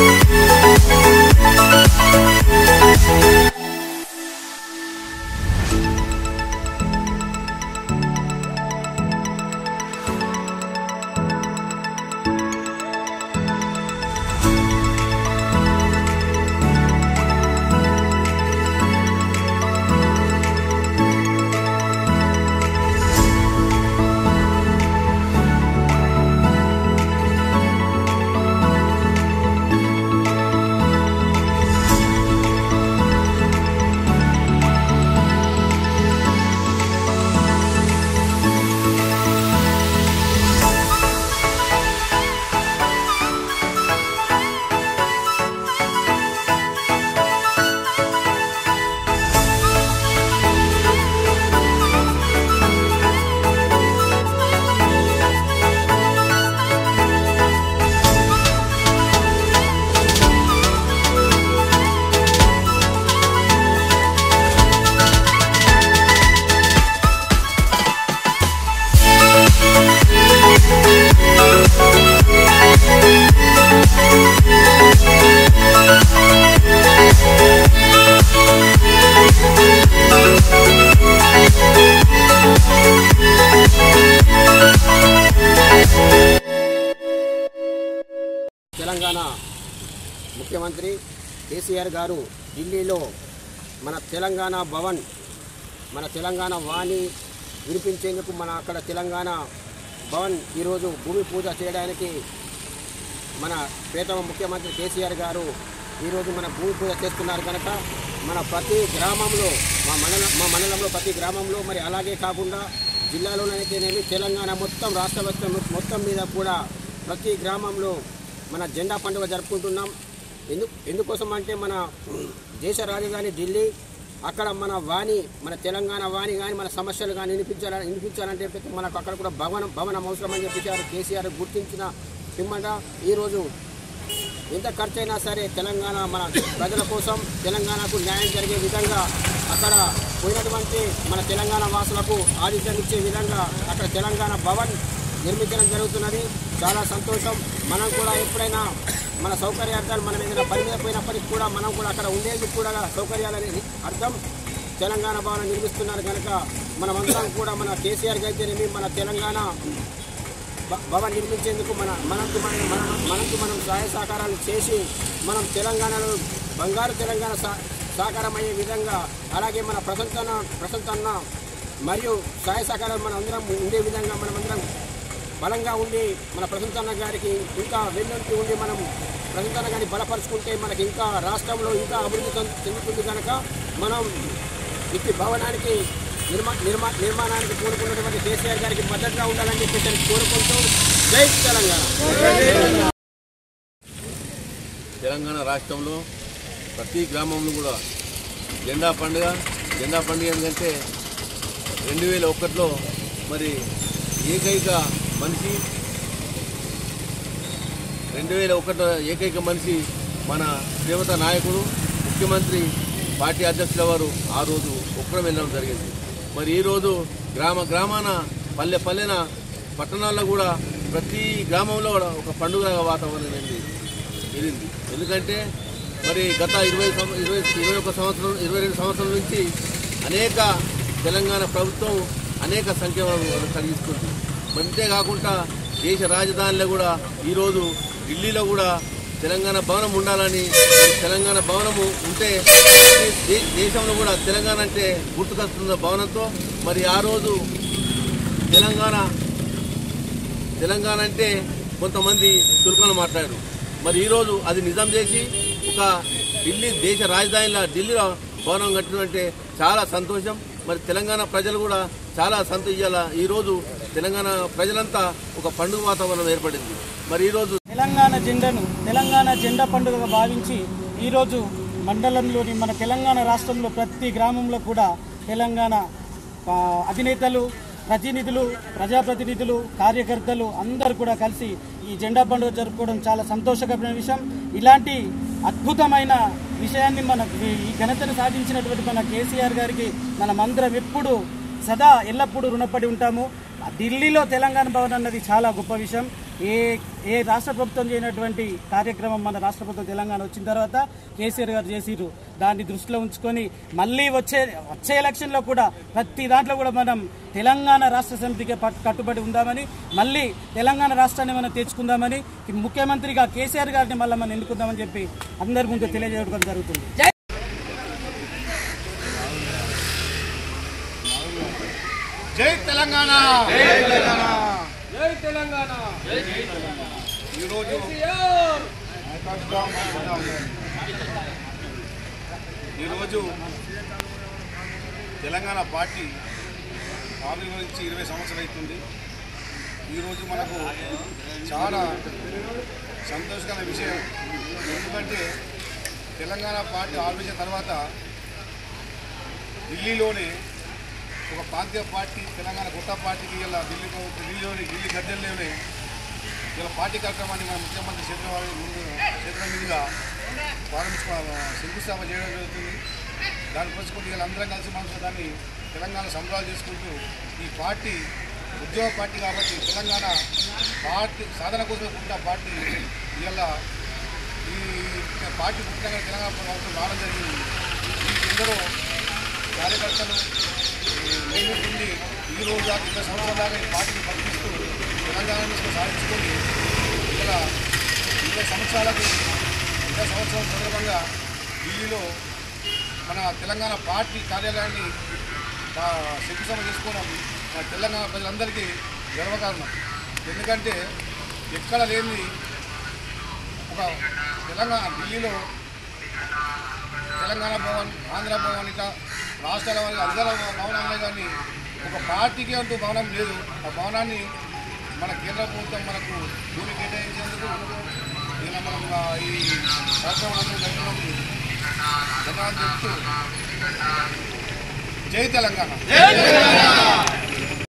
తెలంగాణ ముఖ్యమంత్రి కేసీఆర్ గారు ఢిల్లీలో మన తెలంగాణ భవన్ మన తెలంగాణ వాణి వినిపించేందుకు మన అక్కడ తెలంగాణ భవన్ ఈరోజు భూమి పూజ చేయడానికి మన ప్రియతమ ముఖ్యమంత్రి కేసీఆర్ గారు ఈరోజు మన భూమి పూజ చేస్తున్నారు కనుక మన ప్రతి గ్రామంలో మా మండలం మా మండలంలో ప్రతి గ్రామంలో మరి అలాగే కాకుండా జిల్లాలోనైతేనేమి తెలంగాణ మొత్తం రాష్ట్ర వ్యాప్తం మొత్తం మీద కూడా ప్రతి గ్రామంలో మన జెండా పండుగ జరుపుకుంటున్నాం ఎందుకు ఎందుకోసం అంటే మన దేశ రాజధాని ఢిల్లీ అక్కడ మన వాణి మన తెలంగాణ వాణి కానీ మన సమస్యలు కానీ వినిపించాల వినిపించాలంటే మనకు అక్కడ కూడా భవనం భవనం అవసరం అని చెప్పేసి కేసీఆర్ గుర్తించిన పిమ్మట ఈరోజు ఎంత ఖర్చైనా సరే తెలంగాణ మన ప్రజల కోసం తెలంగాణకు న్యాయం జరిగే విధంగా అక్కడ పోయినటువంటి మన తెలంగాణ వాసులకు ఆతిథ్యం ఇచ్చే విధంగా అక్కడ తెలంగాణ భవన్ నిర్మించడం జరుగుతున్నది చాలా సంతోషం మనం కూడా ఎప్పుడైనా మన సౌకర్యార్థాలు మనం ఏదైనా పని మీద పోయినప్పటికీ కూడా మనం కూడా అక్కడ ఉండేందుకు కూడా సౌకర్యాలని అర్థం తెలంగాణ భవనం నిర్మిస్తున్నారు కనుక మనమందరం కూడా మన కేసీఆర్ అయితేనేమి మన తెలంగాణ భ- భవన్ నిర్మించేందుకు మన మనకు మనం మన మనకు మనం సహాయ సహకారాలు చేసి మనం తెలంగాణలో బంగారు తెలంగాణ సా సాకారం అయ్యే విధంగా అలాగే మన ప్రసంతన ప్రసంతన్న మరియు సహాయ సహకారాలు మన అందరం ఉండే విధంగా మనమందరం బలంగా ఉండి మన ప్రసంతన్న గారికి ఇంకా వెన్నంటి ఉండి మనం ప్రసంతన్న గారిని బలపరుచుకుంటే మనకి ఇంకా రాష్ట్రంలో ఇంకా అభివృద్ధి చెందు- చెందుతుంది కనుక మనం ఇట్టి భవనానికి నిర్మా నిర్మా నిర్మాణానికి కోరుకున్నటువంటి కేసీఆర్ గారికి మద్దతుగా ఉండాలని చెప్పేసి నేను కోరుకుంటూ జై తెలంగాణ తెలంగాణ రాష్ట్రంలో ప్రతి గ్రామంలో కూడా జెండా పండుగ జెండా పండుగ ఎందుకంటే రెండు వేల ఒకటిలో మరి ఏకైక మనిషి రెండు వేల ఒకటిలో ఏకైక మనిషి మన శ్రీమత నాయకుడు ముఖ్యమంత్రి పార్టీ అధ్యక్షుల వారు ఆ రోజు ఒక్కడం వెళ్ళడం జరిగింది మరి ఈరోజు గ్రామ గ్రామాన పల్లె పల్లెన పట్టణాల్లో కూడా ప్రతి గ్రామంలో కూడా ఒక పండుగ వాతావరణం అనేది ఎదిరింది ఎందుకంటే మరి గత ఇరవై సంవ- ఇరవై ఇరవై ఒక సంవత్సరం ఇరవై రెండు సంవత్సరాల నుంచి అనేక తెలంగాణ ప్రభుత్వం అనేక సంక్షేమాలు కలిగిస్తుంది మరి అంతేకాకుండా దేశ రాజధానిలో కూడా ఈరోజు ఢిల్లీలో కూడా తెలంగాణ భవనం ఉండాలని మరి తెలంగాణ భవనము ఉంటే ప్రతి దే- దేశంలో కూడా తెలంగాణ అంటే గుర్తుకొస్తున్న భవనంతో మరి ఆ రోజు తెలంగాణ తెలంగాణ అంటే కొంతమంది చురుకలు మాట్లాడారు మరి ఈరోజు అది నిజం చేసి ఒక ఢిల్లీ దేశ రాజధానిలో ఢిల్లీలో భవనం కట్టినంటే చాలా సంతోషం మరి తెలంగాణ ప్రజలు కూడా చాలా సంతోషాల ఈరోజు తెలంగాణ ప్రజలంతా ఒక పండుగ వాతావరణం ఏర్పడింది మరి ఈరోజు తెలంగాణ జెండాను తెలంగాణ జెండా పండుగగా భావించి ఈరోజు మండలంలోని మన తెలంగాణ రాష్ట్రంలో ప్రతి గ్రామంలో కూడా తెలంగాణ ఆ, అధినేతలు ప్రతినిధులు ప్రజాప్రతినిధులు కార్యకర్తలు అందరూ కూడా కలిసి ఈ జెండా పండుగ జరుపుకోవడం చాలా సంతోషకరమైన విషయం ఇలాంటి అద్భుతమైన విషయాన్ని మన ఈ ఘనతను సాధించినటువంటి మన కేసీఆర్ గారికి మనమందరం ఎప్పుడు సదా ఎల్లప్పుడూ రుణపడి ఉంటాము ఢిల్లీలో తెలంగాణ భవన్ అన్నది చాలా గొప్ప విషయం ఏ ఏ రాష్ట్ర ప్రభుత్వం చేయనటువంటి కార్యక్రమం మన రాష్ట్ర ప్రభుత్వం తెలంగాణ వచ్చిన తర్వాత కేసీఆర్ గారు చేసిరు దాన్ని దృష్టిలో ఉంచుకొని మళ్ళీ వచ్చే వచ్చే ఎలక్షన్లో కూడా ప్రతి దాంట్లో కూడా మనం తెలంగాణ రాష్ట్ర సమితికి పట్- కట్టుబడి ఉందామని మళ్ళీ తెలంగాణ రాష్ట్రాన్ని మనం తెచ్చుకుందామని ఈ ముఖ్యమంత్రిగా కేసీఆర్ గారిని మళ్ళీ మనం ఎన్నుకుందామని చెప్పి అందరి ముందు తెలియజేయడం జరుగుతుంది జై తెలంగాణ జై తెలంగాణ ఈరోజు ఈరోజు తెలంగాణ పార్టీ ఆవిర్భవించి ఇరవై సంవత్సరాలు అవుతుంది ఈరోజు మనకు చాలా సంతోషకరమైన విషయం ఎందుకంటే తెలంగాణ పార్టీ ఆవిర్భించిన తర్వాత ఢిల్లీలోనే ఒక ప్రాంతీయ పార్టీ తెలంగాణ కొత్త పార్టీకి ఇలా ఢిల్లీలో ఢిల్లీలోని ఢిల్లీ గద్దెల్లోనే ఇలా పార్టీ కార్యక్రమాన్ని మన ముఖ్యమంత్రి చేతుల వారి ముందు చేతుల మీదుగా ప్రారంభించుకో శంకుస్థాపన చేయడం జరుగుతుంది దాన్ని పుచ్చుకుంటూ ఇలా అందరం కలిసి మనం దాన్ని తెలంగాణ సంబరాలు చేసుకుంటూ ఈ పార్టీ ఉద్యోగ పార్టీ కాబట్టి తెలంగాణ పార్టీ సాధన కోసం పుట్టిన పార్టీ ఇలా ఈ పార్టీ పుట్టిన తెలంగాణ ప్రభుత్వం రావడం జరిగింది ఈ ఎందరో కార్యకర్తలు మేము నుండి ఈ రోజు దాకా ఇరవై సంవత్సరాల దాకా ఈ పార్టీని పంపిస్తూ తెలంగాణను సాధించుకొని ఇక్కడ ఇరవై సంవత్సరాలకు ఇరవై సంవత్సరాల సందర్భంగా ఢిల్లీలో మన తెలంగాణ పార్టీ కార్యాలయాన్ని ఆ, శంకుస్థాపన చేసుకోవడం మన తెలంగాణ ప్రజలందరికీ గర్వకారణం ఎందుకంటే ఎక్కడ లేని ఒక తెలంగాణ ఢిల్లీలో తెలంగాణ భవన్ ఆంధ్ర భవన్ ఇట్లా రాష్ట్రాల వారి అందర భవనాలే కానీ ఒక పార్టీకి అంటూ భవనం లేదు ఆ భవనాన్ని మన కేంద్ర ప్రభుత్వం మనకు భూమి కేటాయించేందుకు ఇలా మనం ఆ, ఈ కార్యక్రమాలను జరపడం ధన్యవాదాలు చెప్తూ జై తెలంగాణ